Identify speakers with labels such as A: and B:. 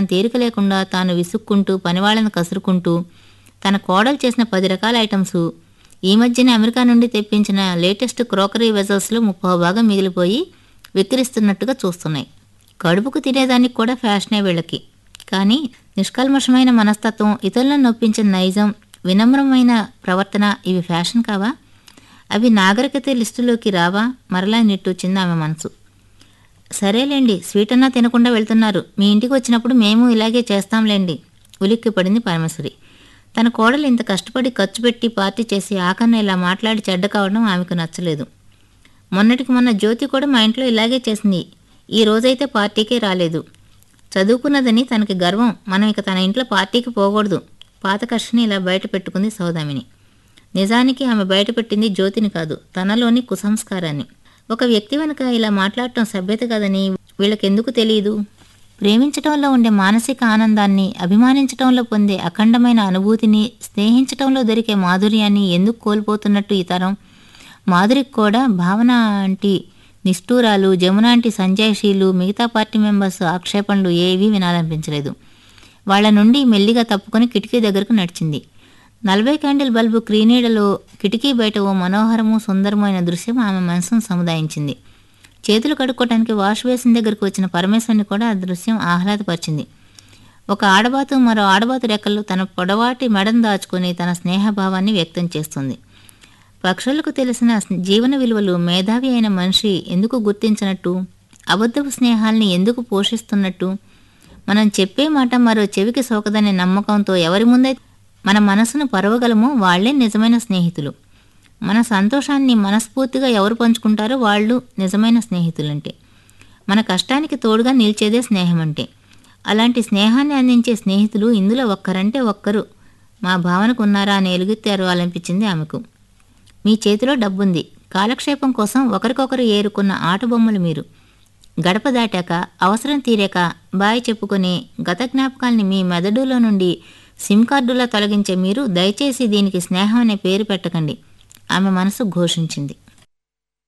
A: తీరిక లేకుండా తాను విసుక్కుంటూ పనివాళ్ళను కసురుకుంటూ తన కోడలు చేసిన పది రకాల ఐటమ్స్ ఈ మధ్యనే అమెరికా నుండి తెప్పించిన లేటెస్ట్ క్రోకరీ వెజల్స్లో ముప్పై భాగం మిగిలిపోయి విక్రిస్తున్నట్టుగా చూస్తున్నాయి కడుపుకు తినేదానికి కూడా ఫ్యాషనే వీళ్ళకి కానీ నిష్కల్మషమైన మనస్తత్వం ఇతరులను నొప్పించిన నైజం వినమ్రమైన ప్రవర్తన ఇవి ఫ్యాషన్ కావా అవి నాగరికత లిస్టులోకి రావా మరలా నిట్టూచింది ఆమె మనసు సరేలేండి స్వీట్ అన్నా తినకుండా వెళ్తున్నారు మీ ఇంటికి వచ్చినప్పుడు మేము ఇలాగే చేస్తాంలేండి ఉలిక్కి పడింది పరమేశ్వరి తన కోడలు ఇంత కష్టపడి ఖర్చు పెట్టి పార్టీ చేసి ఆకన్న ఇలా మాట్లాడి చెడ్డ కావడం ఆమెకు నచ్చలేదు మొన్నటికి మొన్న జ్యోతి కూడా మా ఇంట్లో ఇలాగే చేసింది ఈ రోజైతే పార్టీకే రాలేదు చదువుకున్నదని తనకి గర్వం మనం ఇక తన ఇంట్లో పార్టీకి పోకూడదు పాత కష్టని ఇలా బయట పెట్టుకుంది సౌదామిని నిజానికి ఆమె బయటపెట్టింది జ్యోతిని కాదు తనలోని కుసంస్కారాన్ని ఒక వ్యక్తి వెనుక ఇలా మాట్లాడటం సభ్యత కదని వీళ్ళకెందుకు తెలియదు ప్రేమించటంలో ఉండే మానసిక ఆనందాన్ని అభిమానించటంలో పొందే అఖండమైన అనుభూతిని స్నేహించటంలో దొరికే మాధుర్యాన్ని ఎందుకు కోల్పోతున్నట్టు ఈ తరం మాధురికి కూడా భావన అంటి నిష్ఠూరాలు జమున అంటి సంజయశీలు మిగతా పార్టీ మెంబర్స్ ఆక్షేపణలు ఏవీ వినాలనిపించలేదు వాళ్ళ నుండి మెల్లిగా తప్పుకొని కిటికీ దగ్గరకు నడిచింది నలభై క్యాండిల్ బల్బు క్రీనీడలో కిటికీ బయట ఓ మనోహరము సుందరమైన దృశ్యం ఆమె మనసును సముదాయించింది చేతులు కడుక్కోవటానికి వాష్ బేసిన్ దగ్గరకు వచ్చిన పరమేశ్వరిని కూడా ఆ దృశ్యం ఆహ్లాదపరిచింది ఒక ఆడబాతు మరో ఆడబాతు రెక్కలు తన పొడవాటి మెడను దాచుకొని తన స్నేహభావాన్ని వ్యక్తం చేస్తుంది పక్షులకు తెలిసిన స్న- జీవన విలువలు మేధావి అయిన మనిషి ఎందుకు గుర్తించినట్టు అబద్ధపు స్నేహాల్ని ఎందుకు పోషిస్తున్నట్టు మనం చెప్పే మాట మరో చెవికి సోకదనే నమ్మకంతో ఎవరి ముందే మన మనసును పరవగలమో వాళ్లే నిజమైన స్నేహితులు మన సంతోషాన్ని మనస్ఫూర్తిగా ఎవరు పంచుకుంటారో వాళ్ళు నిజమైన స్నేహితులంటే మన కష్టానికి తోడుగా నిలిచేదే స్నేహం అంటే అలాంటి స్నేహాన్ని అందించే స్నేహితులు ఇందులో ఒక్కరంటే ఒక్కరు మా భావనకు ఉన్నారా అని ఎలుగెత్తారు అనిపించింది ఆమెకు మీ చేతిలో డబ్బుంది కాలక్షేపం కోసం ఒకరికొకరు ఏరుకున్న ఆటబొమ్మలు మీరు గడప దాటాక అవసరం తీరాక బాయ్ చెప్పుకొని గత జ్ఞాపకాల్ని మీ మెదడులో నుండి సిమ్ కార్డులా తొలగించే మీరు దయచేసి దీనికి స్నేహం అనే పేరు పెట్టకండి ఆమె మనసు ఘోషించింది